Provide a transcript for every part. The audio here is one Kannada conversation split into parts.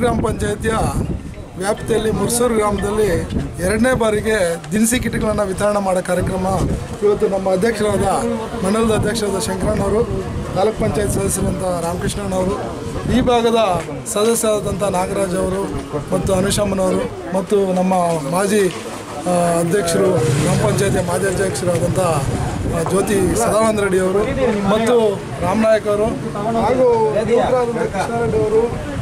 ಗ್ರಾಮ ಪಂಚಾಯಿತಿಯ ವ್ಯಾಪ್ತಿಯಲ್ಲಿ ಮುರ್ಸೂರು ಗ್ರಾಮದಲ್ಲಿ ಎರಡನೇ ಬಾರಿಗೆ ದಿನಸಿ ಕಿಟ್ಗಳನ್ನು ವಿತರಣೆ ಮಾಡೋ ಕಾರ್ಯಕ್ರಮ ಇವತ್ತು ನಮ್ಮ ಅಧ್ಯಕ್ಷರಾದ ಮಂಡಲದ ಅಧ್ಯಕ್ಷರಾದ ಶಂಕರಣ್ಣವರು ತಾಲೂಕ್ ಪಂಚಾಯತ್ ಸದಸ್ಯರಂತ ರಾಮಕೃಷ್ಣಣ್ಣವರು ಈ ಭಾಗದ ಸದಸ್ಯರಾದಂಥ ನಾಗರಾಜ್ ಅವರು ಮತ್ತು ಅನುಷಮ್ಮನವರು ಮತ್ತು ನಮ್ಮ ಮಾಜಿ ಆ, ಅಧ್ಯಕ್ಷರು ಗ್ರಾಮ ಪಂಚಾಯತಿಯ ಮಾಜಿ ಅಧ್ಯಕ್ಷರಾದಂಥ ಆ, ಜ್ಯೋತಿ ಸದಾನಂದ ರೆಡ್ಡಿ ಅವರು ಮತ್ತು ರಾಮನಾಯಕ್ ಅವರು ಹಾಗೂ ಯುವಕರಾದಂಥ ಕೃಷ್ಣಾರೆಡ್ಡಿ ಅವರು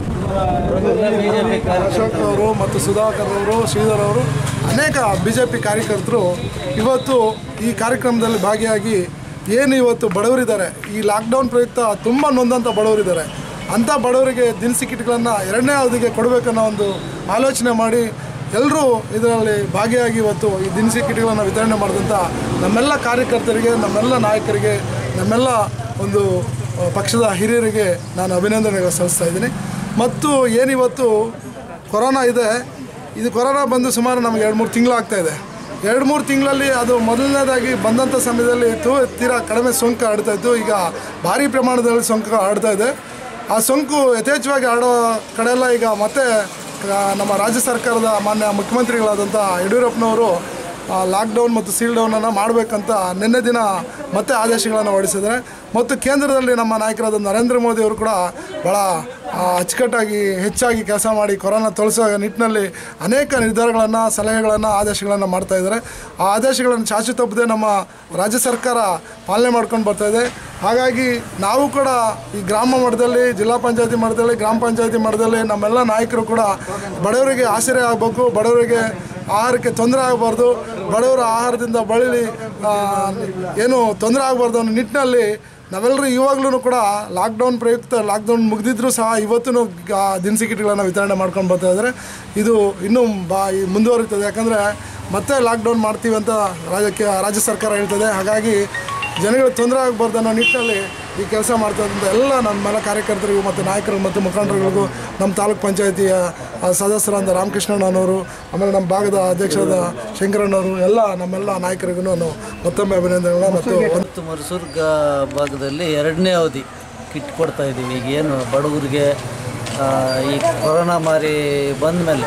ಅಶೋಕ್ ಅವರು ಮತ್ತು ಸುಧಾಕರ್ ಅವರು ಶ್ರೀಧರ್ ಅವರು ಅನೇಕ ಬಿ ಜೆ ಪಿ ಕಾರ್ಯಕರ್ತರು ಇವತ್ತು ಈ ಕಾರ್ಯಕ್ರಮದಲ್ಲಿ ಭಾಗಿಯಾಗಿ ಏನು ಇವತ್ತು ಬಡವರಿದ್ದಾರೆ ಈ ಲಾಕ್ಡೌನ್ ಪ್ರಯುಕ್ತ ತುಂಬ ನೊಂದಂಥ ಬಡವರಿದ್ದಾರೆ ಅಂಥ ಬಡವರಿಗೆ ದಿನಸಿ ಕಿಟ್ಗಳನ್ನು ಎರಡನೇ ಅವಧಿಗೆ ಕೊಡಬೇಕನ್ನೋ ಒಂದು ಆಲೋಚನೆ ಮಾಡಿ ಎಲ್ಲರೂ ಇದರಲ್ಲಿ ಭಾಗಿಯಾಗಿ ಇವತ್ತು ಈ ದಿನಸಿ ಕಿಟ್ಗಳನ್ನು ವಿತರಣೆ ಮಾಡಿದಂಥ ನಮ್ಮೆಲ್ಲ ಕಾರ್ಯಕರ್ತರಿಗೆ ನಮ್ಮೆಲ್ಲ ನಾಯಕರಿಗೆ ನಮ್ಮೆಲ್ಲ ಒಂದು ಆ, ಪಕ್ಷದ ಹಿರಿಯರಿಗೆ ನಾನು ಅಭಿನಂದನೆಗಳು ಸಲ್ಲಿಸ್ತಾ ಇದ್ದೀನಿ ಮತ್ತು ಏನಿವತ್ತು ಕೊರೋನಾ ಇದೆ ಇದು ಕೊರೋನಾ ಬಂದು ಸುಮಾರು ನಮಗೆ ಎರಡು ಮೂರು ತಿಂಗಳಾಗ್ತಾ ಇದೆ ಎರಡು ಮೂರು ತಿಂಗಳಲ್ಲಿ ಅದು ಮೊದಲನೇದಾಗಿ ಬಂದಂಥ ಸಮಯದಲ್ಲಿ ತು ತೀರಾ ಕಡಿಮೆ ಸೋಂಕು ಹರಡ್ತಾ ಇತ್ತು ಈಗ ಭಾರಿ ಪ್ರಮಾಣದಲ್ಲಿ ಸೋಂಕು ಹರಡ್ತಾ ಇದೆ ಆ ಸೋಂಕು ಯಥೇಚ್ಛವಾಗಿ ಹರಡೋ ಕಡೆಯೆಲ್ಲ ಈಗ ಮತ್ತೆ ಆ, ನಮ್ಮ ರಾಜ್ಯ ಸರ್ಕಾರದ ಮಾನ್ಯ ಮುಖ್ಯಮಂತ್ರಿಗಳಾದಂಥ ಯಡಿಯೂರಪ್ಪನವರು ಲಾಕ್ಡೌನ್ ಮತ್ತು ಸೀಲ್ ಡೌನನ್ನು ಮಾಡಬೇಕಂತ ನಿನ್ನೆ ದಿನ ಮತ್ತೆ ಆದೇಶಗಳನ್ನು ಹೊರಡಿಸಿದ್ದಾರೆ ಮತ್ತು ಕೇಂದ್ರದಲ್ಲಿ ನಮ್ಮ ನಾಯಕರಾದ ನರೇಂದ್ರ ಮೋದಿ ಅವರು ಕೂಡ ಭಾಳ ಆ, ಅಚ್ಚುಕಟ್ಟಾಗಿ ಹೆಚ್ಚಾಗಿ ಕೆಲಸ ಮಾಡಿ ಕೊರೋನಾ ತೊಲಸೋ ನಿಟ್ಟಿನಲ್ಲಿ ಅನೇಕ ನಿರ್ಧಾರಗಳನ್ನು ಸಲಹೆಗಳನ್ನು ಆದೇಶಗಳನ್ನು ಮಾಡ್ತಾ ಇದ್ದಾರೆ ಆ ಆದೇಶಗಳನ್ನು ಚಾಚು ತಪ್ಪದೆ ನಮ್ಮ ರಾಜ್ಯ ಸರ್ಕಾರ ಪಾಲನೆ ಮಾಡ್ಕೊಂಡು ಬರ್ತಾ ಇದೆ ಹಾಗಾಗಿ ನಾವು ಕೂಡ ಈ ಗ್ರಾಮ ಮಟ್ಟದಲ್ಲಿ ಜಿಲ್ಲಾ ಪಂಚಾಯತಿ ಮಟ್ಟದಲ್ಲಿ ಗ್ರಾಮ ಪಂಚಾಯತಿ ಮಟ್ಟದಲ್ಲಿ ನಮ್ಮೆಲ್ಲ ನಾಯಕರು ಕೂಡ ಬಡವರಿಗೆ ಆಶ್ರಯ ಆಗಬೇಕು ಬಡವರಿಗೆ ಆಹಾರಕ್ಕೆ ತೊಂದರೆ ಆಗಬಾರ್ದು ಬಡವರ ಆಹಾರದಿಂದ ಬಳಲಿ ಆ, ಏನು ತೊಂದರೆ ಆಗಬಾರ್ದು ಅನ್ನೋ ನಿಟ್ಟಿನಲ್ಲಿ ನಾವೆಲ್ಲರೂ ಇವಾಗಲೂ ಕೂಡ ಲಾಕ್ಡೌನ್ ಪ್ರಯುಕ್ತ ಲಾಕ್ಡೌನ್ ಮುಗಿದಿದ್ರು ಸಹ ಇವತ್ತು ದಿನಸಿ ಕಿಟ್ಗಳನ್ನು ವಿತರಣೆ ಮಾಡ್ಕೊಂಡು ಬರ್ತಾ ಇದ್ದಾರೆ ಇದು ಇನ್ನೂ ಬಾ ಈ ಮುಂದುವರಿತದೆ ಯಾಕಂದರೆ ಮತ್ತೆ ಲಾಕ್ಡೌನ್ ಮಾಡ್ತೀವಿ ಅಂತ ರಾಜ್ಯಕ್ಕೆ ರಾಜ್ಯ ಸರ್ಕಾರ ಹೇಳ್ತದೆ ಹಾಗಾಗಿ ಜನಗಳಿಗೆ ತೊಂದರೆ ಆಗಬಾರ್ದು ಅನ್ನೋ ನಿಟ್ಟಿನಲ್ಲಿ ಈ ಕೆಲಸ ಮಾಡ್ತಾ ಇದ್ದಂಥ ಎಲ್ಲ ನಮ್ಮೆಲ್ಲ ಕಾರ್ಯಕರ್ತರಿಗೂ ಮತ್ತು ನಾಯಕರಿಗೂ ಮತ್ತು ಮುಖಂಡರುಗಳಿಗೂ ನಮ್ಮ ತಾಲೂಕ್ ಪಂಚಾಯತಿಯ ಆ, ಸದಸ್ಯರಾದ ರಾಮಕೃಷ್ಣಣ್ಣನವರು ಆಮೇಲೆ ನಮ್ಮ ಭಾಗದ ಅಧ್ಯಕ್ಷರಾದ ಶಂಕರಣ್ಣವರು ಎಲ್ಲ ನಮ್ಮೆಲ್ಲ ನಾಯಕರಿಗೂ ನಾನು ಮತ್ತೊಮ್ಮೆ ಅಭಿನಂದನೆಗಳನ್ನ ಮತ್ತು ಮತ್ತು ಮೈಸೂರು ಗ- ಭಾಗದಲ್ಲಿ ಎರಡನೇ ಅವಧಿ ಕಿಟ್ ಕೊಡ್ತಾ ಇದ್ದೀವಿ ಈಗ ಏನು ಬಡವರಿಗೆ ಆ, ಈ ಕೊರೋನಾ ಮಾರಿ ಬಂದಮೇಲೆ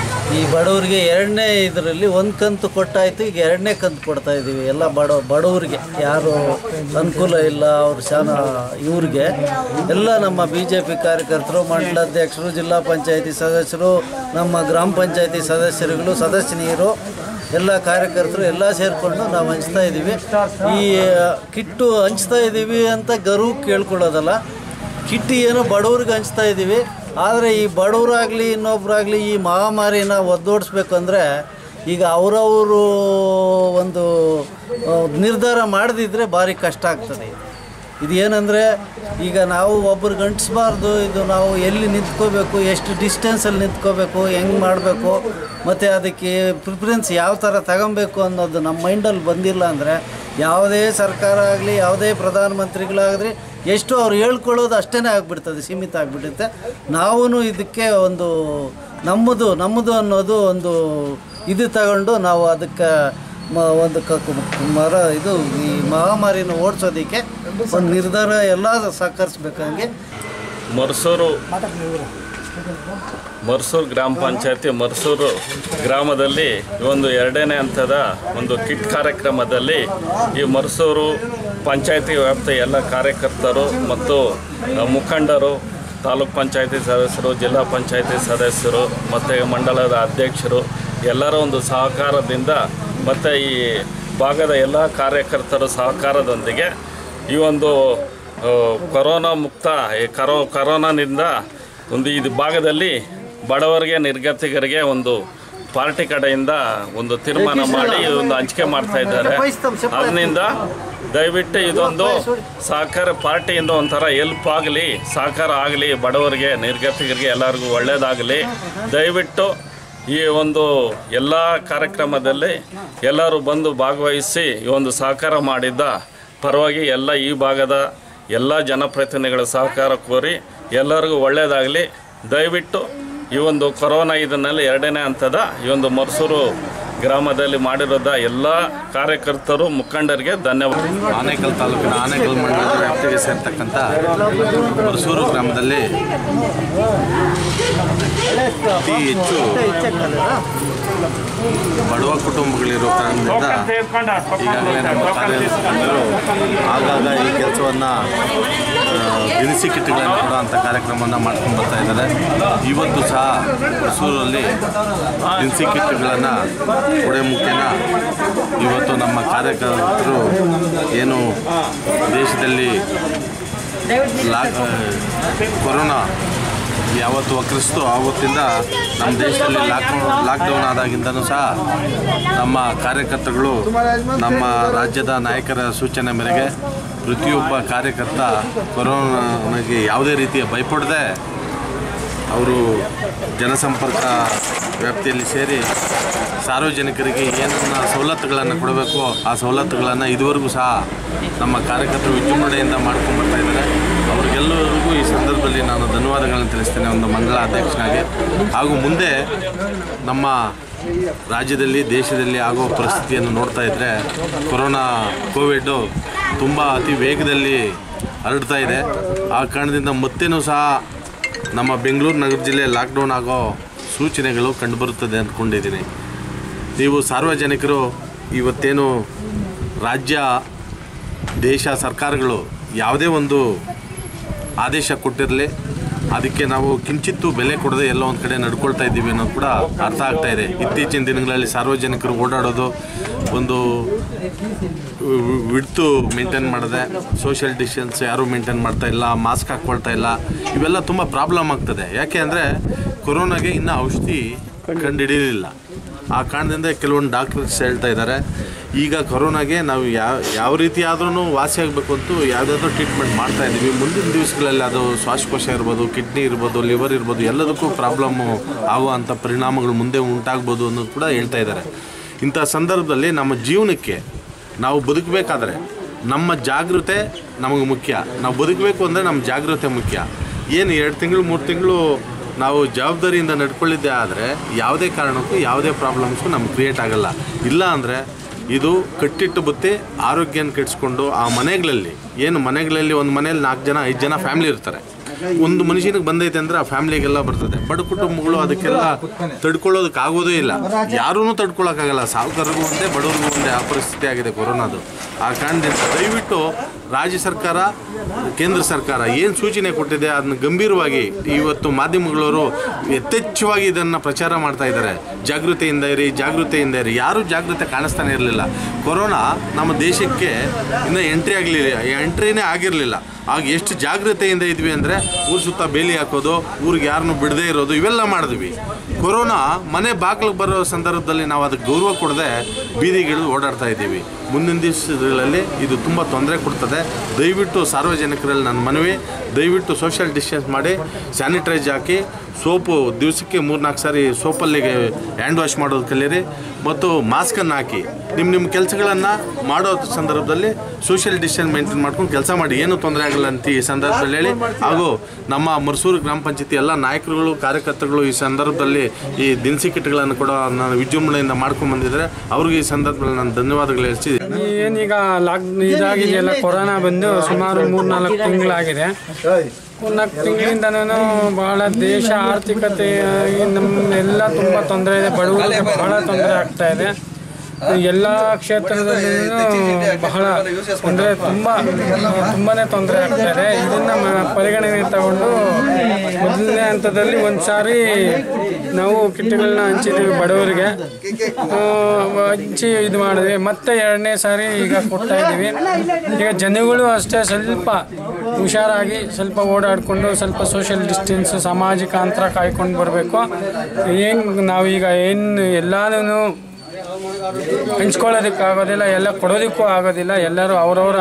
ಈ ಬಡವರಿಗೆ ಎರಡನೇ ಇದರಲ್ಲಿ ಒಂದು ಕಂತು ಕೊಟ್ಟಾಯಿತು ಈಗ ಎರಡನೇ ಕಂತು ಕೊಡ್ತಾ ಇದ್ದೀವಿ ಎಲ್ಲ ಬಡ ಬಡವರಿಗೆ ಯಾರು ಅನುಕೂಲ ಇಲ್ಲ ಅವ್ರು ಶಾನ ಇವ್ರಿಗೆ ಎಲ್ಲ ನಮ್ಮ ಬಿ ಜೆ ಪಿ ಕಾರ್ಯಕರ್ತರು ಮಂಡಲಾಧ್ಯಕ್ಷರು ಜಿಲ್ಲಾ ಪಂಚಾಯತಿ ಸದಸ್ಯರು ನಮ್ಮ ಗ್ರಾಮ ಪಂಚಾಯತಿ ಸದಸ್ಯರುಗಳು ಸದಸ್ಯನೀಯರು ಎಲ್ಲ ಕಾರ್ಯಕರ್ತರು ಎಲ್ಲ ಸೇರಿಕೊಂಡು ನಾವು ಹಂಚ್ತಾ ಇದ್ದೀವಿ ಈ ಕಿಟ್ಟು ಹಂಚ್ತಾ ಇದ್ದೀವಿ ಅಂತ ಗರ್ವ್ ಕೇಳ್ಕೊಳ್ಳೋದಲ್ಲ ಕಿಟ್ಟು ಏನೋ ಬಡವ್ರಿಗೆ ಹಂಚ್ತಾ ಇದ್ದೀವಿ ಆದರೆ ಈ ಬಡವರಾಗಲಿ ಇನ್ನೊಬ್ಬರಾಗಲಿ ಈ ಮಹಾಮಾರಿನ ಒದ್ದೋಡಿಸ್ಬೇಕು ಅಂದರೆ ಈಗ ಅವರವರು ಒಂದು ಆ, ನಿರ್ಧಾರ ಮಾಡದಿದ್ದರೆ ಭಾರಿ ಕಷ್ಟ ಆಗ್ತದೆ ಇದು ಏನಂದರೆ ಈಗ ನಾವು ಒಬ್ಬರು ಗಂಟಿಸ್ಬಾರ್ದು ಇದು ನಾವು ಎಲ್ಲಿ ನಿಂತ್ಕೋಬೇಕು ಎಷ್ಟು ಡಿಸ್ಟೆನ್ಸಲ್ಲಿ ನಿಂತ್ಕೋಬೇಕು ಹೆಂಗೆ ಮಾಡಬೇಕು ಮತ್ತು ಅದಕ್ಕೆ ಪ್ರಿಫರೆನ್ಸ್ ಯಾವ ಥರ ತಗೊಬೇಕು ಅನ್ನೋದು ನಮ್ಮ ಮೈಂಡಲ್ಲಿ ಬಂದಿಲ್ಲ ಅಂದರೆ ಯಾವುದೇ ಸರ್ಕಾರ ಆಗಲಿ ಯಾವುದೇ ಪ್ರಧಾನಮಂತ್ರಿಗಳಾಗಲಿ ಎಷ್ಟು ಅವ್ರು ಹೇಳ್ಕೊಳ್ಳೋದು ಅಷ್ಟೇ ಆಗಿಬಿಡ್ತದೆ ಸೀಮಿತ ಆಗಿಬಿಡುತ್ತೆ ನಾವೂ ಇದಕ್ಕೆ ಒಂದು ನಮ್ಮದು ನಮ್ಮದು ಅನ್ನೋದು ಒಂದು ಇದು ತಗೊಂಡು ನಾವು ಅದಕ್ಕೆ ಮ ಒಂದು ಕ ಕ- ಮರ ಇದು ಈ ಮಹಾಮಾರಿನ ಓಡಿಸೋದಕ್ಕೆ ಒಂದು ನಿರ್ಧಾರ ಎಲ್ಲ ಸಹಕರಿಸ್ಬೇಕಂಗೆ ಮರ್ಸೂರು ಮರ್ಸೂರು ಗ್ರಾಮ ಪಂಚಾಯತಿ ಮರ್ಸೂರು ಗ್ರಾಮದಲ್ಲಿ ಈ ಒಂದು ಎರಡನೇ ಹಂತದ ಒಂದು ಕಿಟ್ ಕಾರ್ಯಕ್ರಮದಲ್ಲಿ ಈ ಮರ್ಸೂರು ಪಂಚಾಯತಿ ವ್ಯಾಪ್ತಿಯ ಎಲ್ಲ ಕಾರ್ಯಕರ್ತರು ಮತ್ತು ಆ, ಮುಖಂಡರು ತಾಲೂಕ್ ಪಂಚಾಯತಿ ಸದಸ್ಯರು ಜಿಲ್ಲಾ ಪಂಚಾಯತಿ ಸದಸ್ಯರು ಮತ್ತು ಮಂಡಲದ ಅಧ್ಯಕ್ಷರು ಎಲ್ಲರ ಒಂದು ಸಹಕಾರದಿಂದ ಮತ್ತು ಈ ಭಾಗದ ಎಲ್ಲ ಕಾರ್ಯಕರ್ತರ ಸಹಕಾರದೊಂದಿಗೆ ಈ ಒಂದು ಆ, ಕೊರೋನಾ ಮುಕ್ತ ಈ ಕರೋ ಕರೋನಾನಿಂದ ಒಂದು ಇದು ಭಾಗದಲ್ಲಿ ಬಡವರಿಗೆ ನಿರ್ಗತಿಕರಿಗೆ ಒಂದು ಪಾರ್ಟಿ ಕಡೆಯಿಂದ ಒಂದು ತೀರ್ಮಾನ ಮಾಡಿ ಒಂದು ಹಂಚಿಕೆ ಮಾಡ್ತಾ ಇದ್ದಾರೆ ಅದರಿಂದ ದಯವಿಟ್ಟು ಇದೊಂದು ಸಹಕಾರ ಪಾರ್ಟಿಯಿಂದ ಒಂಥರ ಎಲ್ಪ್ ಆಗಲಿ ಸಹಕಾರ ಆಗಲಿ ಬಡವರಿಗೆ ನಿರ್ಗತಿಕರಿಗೆ ಎಲ್ಲರಿಗೂ ಒಳ್ಳೆಯದಾಗಲಿ ದಯವಿಟ್ಟು ಈ ಒಂದು ಎಲ್ಲ ಕಾರ್ಯಕ್ರಮದಲ್ಲಿ ಎಲ್ಲರೂ ಬಂದು ಭಾಗವಹಿಸಿ ಈ ಒಂದು ಸಹಕಾರ ಮಾಡಿದ್ದ ಪರವಾಗಿ ಎಲ್ಲ ಈ ಭಾಗದ ಎಲ್ಲ ಜನಪ್ರತಿನಿಧಿಗಳ ಸಹಕಾರ ಕೋರಿ ಎಲ್ಲರಿಗೂ ಒಳ್ಳೆಯದಾಗಲಿ ದಯವಿಟ್ಟು ಈ ಒಂದು ಕೊರೋನಾ ಇದನ್ನಲ್ಲಿ ಎರಡನೇ ಹಂತದ ಈ ಒಂದು ಮರ್ಸೂರು ಗ್ರಾಮದಲ್ಲಿ ಮಾಡಿರೋದ ಎಲ್ಲ ಕಾರ್ಯಕರ್ತರು ಮುಖಂಡರಿಗೆ ಧನ್ಯವಾದ ಆನೇಕಲ್ ತಾಲೂಕಿನ ಆನೇಕಲ್ ಮಂಡಲದ ವ್ಯಾಪ್ತಿಗೆ ಸೇರ್ತಕ್ಕಂಥ ಹೊರಸೂರು ಗ್ರಾಮದಲ್ಲಿ ಅತಿ ಹೆಚ್ಚು ಬಡವ ಕುಟುಂಬಗಳಿರೋ ಕಾರಣದಿಂದ ಈಗಾಗಲೇ ನಮ್ಮ ಕಾರ್ಯಕರ್ತರು ಆಗಾಗ ಈ ಕೆಲಸವನ್ನು ದಿನಸಿ ಕಿಟ್ಗಳನ್ನು ಕೊಡುವಂಥ ಕಾರ್ಯಕ್ರಮವನ್ನು ಮಾಡ್ಕೊಂಡು ಬರ್ತಾ ಇದ್ದಾರೆ ಇವತ್ತು ಸಹ ಹೊಸೂರಲ್ಲಿ ದಿನಸಿ ಕಿಟ್ಗಳನ್ನು ಕೊಡೆ ಮುಖೇನ ಇವತ್ತು ನಮ್ಮ ಕಾರ್ಯಕರ್ತರು ಏನು ದೇಶದಲ್ಲಿ ಲಾಕ್ ಕೊರೋನಾ ಯಾವತ್ತು ವಕ್ರಿಸ್ತು ಆವತ್ತಿಂದ ನಮ್ಮ ದೇಶದಲ್ಲಿ ಲಾಕ್ಡೌನ್ ಲಾಕ್ಡೌನ್ ಆದಾಗಿಂದನೂ ಸಹ ನಮ್ಮ ಕಾರ್ಯಕರ್ತರುಗಳು ನಮ್ಮ ರಾಜ್ಯದ ನಾಯಕರ ಸೂಚನೆ ಮೇರೆಗೆ ಪ್ರತಿಯೊಬ್ಬ ಕಾರ್ಯಕರ್ತ ಕೊರೋನಾಗೆ ಯಾವುದೇ ರೀತಿಯ ಭಯಪಡದೆ ಅವರು ಜನಸಂಪರ್ಕ ವ್ಯಾಪ್ತಿಯಲ್ಲಿ ಸೇರಿ ಸಾರ್ವಜನಿಕರಿಗೆ ಏನನ್ನ ಸವಲತ್ತುಗಳನ್ನು ಕೊಡಬೇಕು ಆ ಸವಲತ್ತುಗಳನ್ನು ಇದುವರೆಗೂ ಸಹ ನಮ್ಮ ಕಾರ್ಯಕರ್ತರು ವಿಜೃಂಭಣೆಯಿಂದ ಮಾಡ್ಕೊಂಡು ಬರ್ತಾ ಇದ್ದಾರೆ ಅವರಿಗೆಲ್ಲರಿಗೂ ಈ ಸಂದರ್ಭದಲ್ಲಿ ನಾನು ಧನ್ಯವಾದಗಳನ್ನು ತಿಳಿಸ್ತೇನೆ ಒಂದು ಮಂಡಲ ಅಧ್ಯಕ್ಷನಾಗಿ ಹಾಗೂ ಮುಂದೆ ನಮ್ಮ ರಾಜ್ಯದಲ್ಲಿ ದೇಶದಲ್ಲಿ ಆಗೋ ಪರಿಸ್ಥಿತಿಯನ್ನು ನೋಡ್ತಾ ಇದ್ದರೆ ಕೊರೋನಾ ಕೋವಿಡ್ಡು ತುಂಬ ಅತಿ ವೇಗದಲ್ಲಿ ಹರಡ್ತಾ ಇದೆ ಆ ಕಾರಣದಿಂದ ಮತ್ತೇನೂ ಸಹ ನಮ್ಮ ಬೆಂಗಳೂರು ನಗರ ಜಿಲ್ಲೆ ಲಾಕ್ಡೌನ್ ಆಗೋ ಸೂಚನೆಗಳು ಕಂಡುಬರುತ್ತದೆ ಅಂದ್ಕೊಂಡಿದ್ದೀನಿ ನೀವು ಸಾರ್ವಜನಿಕರು ಇವತ್ತೇನು ರಾಜ್ಯ ದೇಶ ಸರ್ಕಾರಗಳು ಯಾವುದೇ ಒಂದು ಆದೇಶ ಕೊಟ್ಟಿರಲಿ ಅದಕ್ಕೆ ನಾವು ಕಿಂಚಿತ್ತು ಬೆಲೆ ಕೊಡದೆ ಎಲ್ಲ ಒಂದು ಕಡೆ ನಡ್ಕೊಳ್ತಾ ಇದ್ದೀವಿ ಅನ್ನೋದು ಕೂಡ ಅರ್ಥ ಆಗ್ತಾ ಇದೆ ಇತ್ತೀಚಿನ ದಿನಗಳಲ್ಲಿ ಸಾರ್ವಜನಿಕರು ಓಡಾಡೋದು ಒಂದು ವಿಡ್ತು ಮೇಂಟೈನ್ ಮಾಡದೆ ಸೋಷಿಯಲ್ ಡಿಸ್ಟೆನ್ಸ್ ಯಾರೂ ಮೇಂಟೈನ್ ಮಾಡ್ತಾ ಇಲ್ಲ ಮಾಸ್ಕ್ ಹಾಕ್ಕೊಳ್ತಾ ಇಲ್ಲ ಇವೆಲ್ಲ ತುಂಬ ಪ್ರಾಬ್ಲಮ್ ಆಗ್ತದೆ ಯಾಕೆ ಅಂದರೆ ಕೊರೋನಾಗೆ ಇನ್ನೂ ಔಷಧಿ ಕಂಡುಹಿಡಿಯಲಿಲ್ಲ ಆ ಕಾರಣದಿಂದ ಕೆಲವೊಂದು ಡಾಕ್ಟರ್ಸ್ ಹೇಳ್ತಾ ಇದ್ದಾರೆ ಈಗ ಕೊರೋನಾಗೆ ನಾವು ಯಾವ ಯಾವ ರೀತಿ ಆದ್ರೂ ವಾಸಿ ಆಗಬೇಕು ಅಂತೂ ಯಾವುದಾದ್ರೂ ಟ್ರೀಟ್ಮೆಂಟ್ ಮಾಡ್ತಾ ಇದ್ದೀವಿ ಮುಂದಿನ ದಿವಸಗಳಲ್ಲಿ ಅದು ಶ್ವಾಸಕೋಶ ಇರ್ಬೋದು ಕಿಡ್ನಿ ಇರ್ಬೋದು ಲಿವರ್ ಇರ್ಬೋದು ಎಲ್ಲದಕ್ಕೂ ಪ್ರಾಬ್ಲಮ್ಮು ಆಗುವಂಥ ಪರಿಣಾಮಗಳು ಮುಂದೆ ಉಂಟಾಗ್ಬೋದು ಅನ್ನೋದು ಕೂಡ ಹೇಳ್ತಾ ಇದ್ದಾರೆ ಇಂಥ ಸಂದರ್ಭದಲ್ಲಿ ನಮ್ಮ ಜೀವನಕ್ಕೆ ನಾವು ಬದುಕಬೇಕಾದ್ರೆ ನಮ್ಮ ಜಾಗೃತೆ ನಮಗೆ ಮುಖ್ಯ ನಾವು ಬದುಕಬೇಕು ಅಂದರೆ ನಮ್ಮ ಜಾಗೃತೆ ಮುಖ್ಯ ಏನು ಎರಡು ತಿಂಗಳು ಮೂರು ತಿಂಗಳು ನಾವು ಜವಾಬ್ದಾರಿಯಿಂದ ನಡ್ಕೊಳ್ಳಿದ್ದೆ ಆದರೆ ಯಾವುದೇ ಕಾರಣಕ್ಕೂ ಯಾವುದೇ ಪ್ರಾಬ್ಲಮ್ಸು ನಮ್ಗೆ ಕ್ರಿಯೇಟ್ ಆಗಲ್ಲ ಇಲ್ಲ ಅಂದರೆ ಇದು ಕಟ್ಟಿಟ್ಟು ಬುತ್ತಿ ಆರೋಗ್ಯನ ಕೆಡಿಸ್ಕೊಂಡು ಆ ಮನೆಗಳಲ್ಲಿ ಏನು ಮನೆಗಳಲ್ಲಿ ಒಂದು ಮನೇಲಿ ನಾಲ್ಕು ಜನ ಐದು ಜನ ಫ್ಯಾಮಿಲಿ ಇರ್ತಾರೆ ಒಂದು ಮನುಷ್ಯನಿಗೆ ಬಂದೈತೆ ಅಂದ್ರೆ ಆ ಫ್ಯಾಮಿಲಿಗೆಲ್ಲ ಬರ್ತದೆ ಬಡ ಕುಟುಂಬಗಳು ಅದಕ್ಕೆಲ್ಲ ತಡ್ಕೊಳ್ಳೋದಕ್ಕೆ ಆಗೋದೇ ಇಲ್ಲ ಯಾರೂ ತಡ್ಕೊಳಕ್ಕಾಗಲ್ಲ ಸಾಹುಕಾರರಿಗೂ ಒಂದೇ ಬಡವರಿಗೂ ಒಂದೇ ಆ ಪರಿಸ್ಥಿತಿ ಆಗಿದೆ ಕೊರೋನಾದು ಆ ಕಾರಣದಿಂದ ದಯವಿಟ್ಟು ರಾಜ್ಯ ಸರ್ಕಾರ ಕೇಂದ್ರ ಸರ್ಕಾರ ಏನು ಸೂಚನೆ ಕೊಟ್ಟಿದೆ ಅದನ್ನ ಗಂಭೀರವಾಗಿ ಇವತ್ತು ಮಾಧ್ಯಮಗಳವರು ಯಥೇಚ್ಛವಾಗಿ ಇದನ್ನು ಪ್ರಚಾರ ಮಾಡ್ತಾ ಇದ್ದಾರೆ ಜಾಗೃತೆಯಿಂದ ಇರಿ ಜಾಗೃತೆಯಿಂದ ಇರಿ ಯಾರೂ ಜಾಗೃತೆ ಕಾಣಿಸ್ತಾನೆ ಇರಲಿಲ್ಲ ಕೊರೋನಾ ನಮ್ಮ ದೇಶಕ್ಕೆ ಇನ್ನೂ ಎಂಟ್ರಿ ಆಗಲಿಲ್ಲ ಎಂಟ್ರಿನೇ ಆಗಿರಲಿಲ್ಲ ಆಗ ಎಷ್ಟು ಜಾಗೃತೆಯಿಂದ ಇದ್ವಿ ಅಂದರೆ ಊರ ಸುತ್ತ ಬೇಲಿ ಹಾಕೋದು ಊರಿಗೆ ಯಾರನ್ನು ಬಿಡದೇ ಇರೋದು ಇವೆಲ್ಲ ಮಾಡಿದ್ವಿ ಕೊರೋನಾ ಮನೆ ಬಾಗಿಲಿಗೆ ಬರೋ ಸಂದರ್ಭದಲ್ಲಿ ನಾವು ಅದಕ್ಕೆ ಗೌರವ ಕೊಡದೆ ಬೀದಿಗಿಳಿದು ಓಡಾಡ್ತಾ ಇದ್ದೀವಿ ಮುಂದಿನ ದಿವಸಗಳಲ್ಲಿ ಇದು ತುಂಬ ತೊಂದರೆ ಕೊಡ್ತದೆ ದಯವಿಟ್ಟು ಸಾರ್ವಜನಿಕರಲ್ಲಿ ನನ್ನ ಮನವಿ ದಯವಿಟ್ಟು ಸೋಷಿಯಲ್ ಡಿಸ್ಟೆನ್ಸ್ ಮಾಡಿ ಸ್ಯಾನಿಟೈಸ್ ಹಾಕಿ ಸೋಪು ದಿವಸಕ್ಕೆ ಮೂರ್ನಾಲ್ಕು ಸಾರಿ ಸೋಪಲ್ಲಿಗೆ ಹ್ಯಾಂಡ್ ವಾಶ್ ಮಾಡೋದು ಕಲೀರಿ ಮತ್ತು ಮಾಸ್ಕನ್ನು ಹಾಕಿ ನಿಮ್ಮ ನಿಮ್ಮ ಕೆಲಸಗಳನ್ನು ಮಾಡೋ ಸಂದರ್ಭದಲ್ಲಿ ಸೋಷಿಯಲ್ ಡಿಸ್ಟೆನ್ಸ್ ಮೇಂಟೈನ್ ಮಾಡ್ಕೊಂಡು ಕೆಲಸ ಮಾಡಿ ಏನೂ ತೊಂದರೆ ಆಗಲ್ಲ ಅಂತ ಈ ಸಂದರ್ಭದಲ್ಲಿ ಹೇಳಿ ಹಾಗೂ ನಮ್ಮ ಮರ್ಸೂರು ಗ್ರಾಮ ಪಂಚಾಯತಿ ಎಲ್ಲ ನಾಯಕರುಗಳು ಕಾರ್ಯಕರ್ತರುಗಳು ಈ ಸಂದರ್ಭದಲ್ಲಿ ಈ ದಿನಸಿ ಕಿಟ್ಗಳನ್ನು ಕೂಡ ನಾನು ವಿಜೃಂಭಣೆಯಿಂದ ಮಾಡ್ಕೊಂಡು ಬಂದಿದ್ದಾರೆ ಅವ್ರಿಗೆ ಈ ಸಂದರ್ಭದಲ್ಲಿ ನಾನು ಧನ್ಯವಾದಗಳು ಹೇಳ್ಸಿ ಏನೀಗ ಲಾಕ್ ಇದಾಗಿದೆಯಲ್ಲ ಕೊರೋನಾ ಬಂದು ಸುಮಾರು ಮೂರ್ನಾಲ್ಕು ತಿಂಗಳಾಗಿದೆ ಮೂರ್ನಾಲ್ಕು ತಿಂಗಳಿಂದನೂ ಬಹಳ ದೇಶ ಆರ್ಥಿಕತೆ ನಮ್ಮೆಲ್ಲ ತುಂಬ ತೊಂದರೆ ಇದೆ ಬಡವರಿಗೆ ಬಹಳ ತೊಂದರೆ ಆಗ್ತಾ ಇದೆ ಎಲ್ಲ ಕ್ಷೇತ್ರದಲ್ಲೂ ಬಹಳ ಅಂದರೆ ತುಂಬ ತುಂಬಾನೇ ತೊಂದರೆ ಆಗ್ತಾ ಇದೆ ಇದನ್ನು ಮ- ಪರಿಗಣನೆಗೆ ತಗೊಂಡು ಮೊದಲನೇ ಹಂತದಲ್ಲಿ ಒಂದು ಸಾರಿ ನಾವು ಕಿಟ್ಗಳನ್ನ ಹಂಚಿದ್ದೀವಿ ಬಡವರಿಗೆ ಆ, ಹಂಚಿ ಇದು ಮಾಡಿದ್ವಿ ಮತ್ತೆ ಎರಡನೇ ಸಾರಿ ಈಗ ಕೊಡ್ತಾ ಇದ್ದೀವಿ ಈಗ ಜನಗಳು ಅಷ್ಟೇ ಸ್ವಲ್ಪ ಹುಷಾರಾಗಿ ಸ್ವಲ್ಪ ಓಡಾಡಿಕೊಂಡು ಸ್ವಲ್ಪ ಸೋಷಿಯಲ್ ಡಿಸ್ಟೆನ್ಸ್ ಸಾಮಾಜಿಕ ಅಂತರ ಕಾಯ್ಕೊಂಡು ಬರಬೇಕು ಏನು ನಾವೀಗ ಏನು ಎಲ್ಲಾನು ಹಂಚ್ಕೊಳ್ಳೋದಕ್ಕೆ ಆಗೋದಿಲ್ಲ ಎಲ್ಲ ಕೊಡೋದಕ್ಕೂ ಆಗೋದಿಲ್ಲ ಎಲ್ಲರೂ ಅವರವರ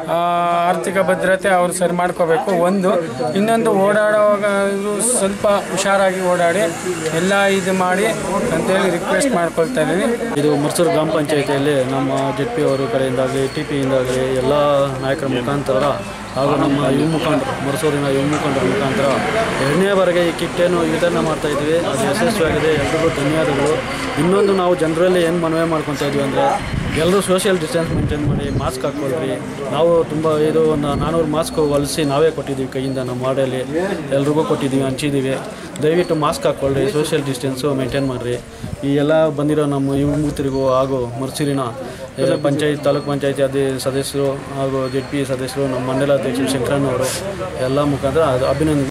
ಆರ್ಥಿಕ ಭದ್ರತೆ ಅವ್ರು ಸರಿ ಮಾಡ್ಕೋಬೇಕು ಒಂದು ಇನ್ನೊಂದು ಓಡಾಡುವಾಗ ಇದು ಸ್ವಲ್ಪ ಹುಷಾರಾಗಿ ಓಡಾಡಿ ಎಲ್ಲ ಇದು ಮಾಡಿ ಅಂತೇಳಿ ರಿಕ್ವೆಸ್ಟ್ ಮಾಡ್ಕೊಳ್ತಾ ಇದ್ದೀನಿ ಇದು ಮರ್ಸೂರು ಗ್ರಾಮ ಪಂಚಾಯಿತಿಯಲ್ಲಿ ನಮ್ಮ ಜೆಡ್ ಪಿ ಅವರ ಕಡೆಯಿಂದಾಗಲಿ ಟಿ ಪಿಯಿಂದಾಗಲಿ ಎಲ್ಲ ನಾಯಕರ ಮುಖಾಂತರ ಹಾಗೂ ನಮ್ಮ ಯುವ ಮುಖಂಡರು ಮರಸೂರಿನ ಯುವ ಮುಖಂಡರ ಮುಖಾಂತರ ಎರಡನೇ ಬಾರಿಗೆ ಈ ಕಿಟ್ಟನ್ನು ವಿತರಣೆ ಮಾಡ್ತಾ ಇದ್ವಿ ಅದು ಯಶಸ್ವಿಯಾಗಿದೆ ಎಲ್ರಿಗೂ ಧನ್ಯವಾದಗಳು ಇನ್ನೊಂದು ನಾವು ಜನರಲ್ಲಿ ಏನು ಮನವಿ ಮಾಡ್ಕೊತಾ ಇದ್ವಿ ಅಂದರೆ ಎಲ್ಲರೂ ಸೋಷಿಯಲ್ ಡಿಸ್ಟೆನ್ಸ್ ಮೇಂಟೈನ್ ಮಾಡಿ ಮಾಸ್ಕ್ ಹಾಕ್ಕೊಳ್ರಿ ನಾವು ತುಂಬ ಇದು ಒಂದು ನಾನ್ನೂರು ಮಾಸ್ಕ್ ಹೊಲಿಸಿ ನಾವೇ ಕೊಟ್ಟಿದ್ದೀವಿ ಕೈಯಿಂದ ನಮ್ಮ ವಾರ್ಡಲ್ಲಿ ಎಲ್ರಿಗೂ ಕೊಟ್ಟಿದ್ದೀವಿ ಹಂಚಿದ್ದೀವಿ ದಯವಿಟ್ಟು ಮಾಸ್ಕ್ ಹಾಕ್ಕೊಳ್ರಿ ಸೋಷಿಯಲ್ ಡಿಸ್ಟೆನ್ಸು ಮೇಂಟೈನ್ ಮಾಡಿರಿ ಈ ಎಲ್ಲ ಬಂದಿರೋ ನಮ್ಮ ಯುವತಿರಿಗೂ ಹಾಗೂ ಮರ್ಸೂರಿನ ಪಂಚಾಯತ್ ತಾಲೂಕ್ ಪಂಚಾಯತಿ ಅದೇ ಸದಸ್ಯರು ಹಾಗೂ ಜೆಡ್ ಪಿ ಸದಸ್ಯರು ನಮ್ಮ ಮಂಡಲ ಅಧ್ಯಕ್ಷರು ಶಂಕರಣ್ಣವರು ಎಲ್ಲ ಮುಖಾಂತರ ಅದು ಅಭಿನಂದನೆ